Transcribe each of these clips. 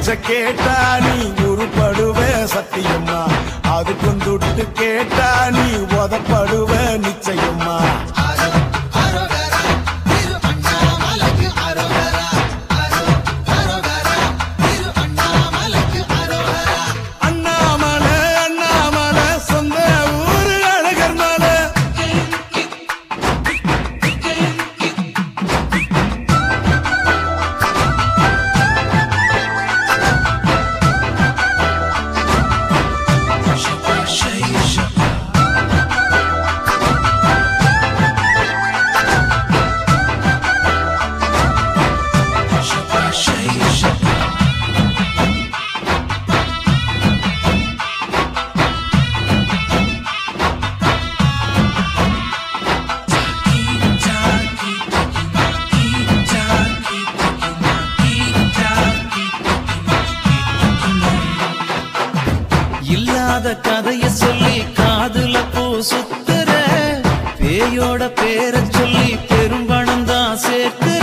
பேச்ச கேட்டா நீ உருப்படுவ சத்தியம்மா அதுக்கும் துட்டு கேட்டா நீ உதப்படுவ நிச்சயம்மா அண்ணாமலை அண்ணாமலை சொந்த ஊரு அழகர் மலை இல்லாத கதைய சொல்லி காதுல பூ சுத்துற பேயோட பேரை சொல்லி பெரும்பணம் தான் சேர்க்கிற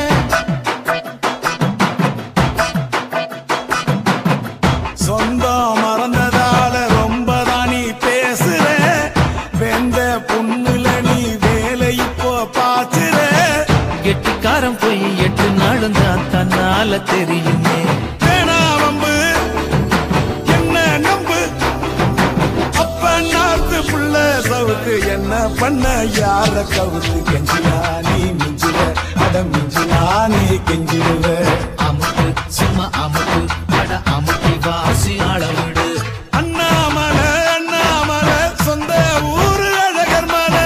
சொந்தம் மறந்ததால ரொம்ப தான் நீ பேசுற வெந்த புண்ணுல நீ வேலை இப்போ பாச்சுற கெட்டிக்காரன் போய் எட்டு நாளும் தான் தன்னால தெரியுமே வேணா வம்பு என்ன நம்பு அப்ப நாத்து புள்ள சவுத்து என்ன பண்ண யார கவுத்து கெஞ்சினா நீ மிஞ்சில அட மிஞ்சினா நீ கெஞ்சிடுவ அமுக்கு சும்மா அமுக்கு அட அமுக்கி வாசி அளவிடு அண்ணாமலை அண்ணாமலை சொந்த ஊரு அழகர் மலை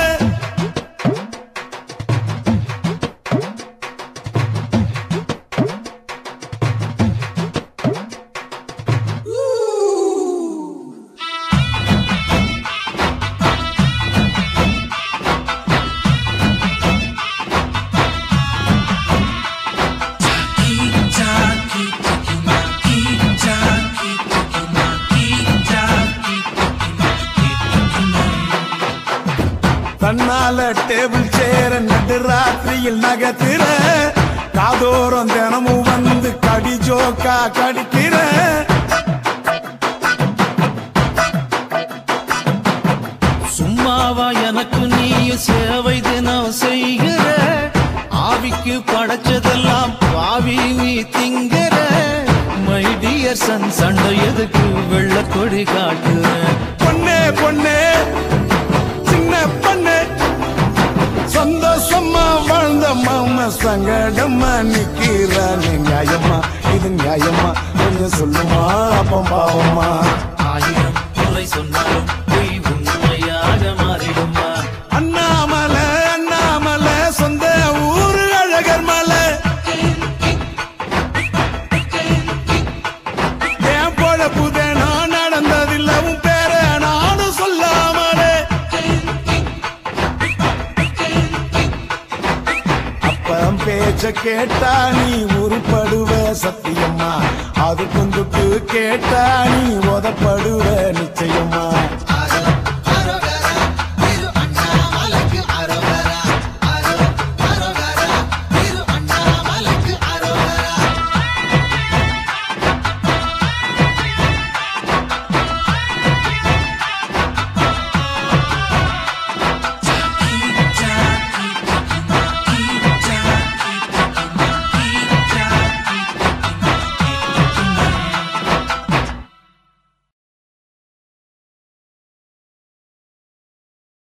தன்னால டேபிள் சேர நடு ராத்திரியில் நகத்திர காதோரம் தினமும் வந்து கடி ஜோக்கா கடிக்கிற சும்மாவா எனக்கு நீயும் சேவை தினம் செய்கிற ஆவிக்கு படைச்சதெல்லாம் பாவி நீ திங்கிற மை டியர் சன் சண்டை எதுக்கு வெள்ள கொடி காட்டுற பொண்ணே பொண்ணே சின்ன பொண்ணே சந்தோஷமா வாழ்ந்த மாம சங்கடமா நிக்கிற நீ நியாயமா இது நியாயமா கொஞ்சம் சொல்லுமா அப்பம் பாவமா ஆயிரம் முறை சொன்னாலும் பொய் உண்மையாக மாறிடுமா அண்ணாமலை அண்ணாமலை சொந்த ஊரு அழகர் மலை என் பொழப்பு தினம் நடந்ததில்ல உன் பேர நானும் சொல்லாமலே அப்பம் பேச்ச கேட்டா நீ உருப்படுவ சத்தியம்மா அது கொண்டுட்டு கேட்டா நீ உதப்படுவ நிச்சயமா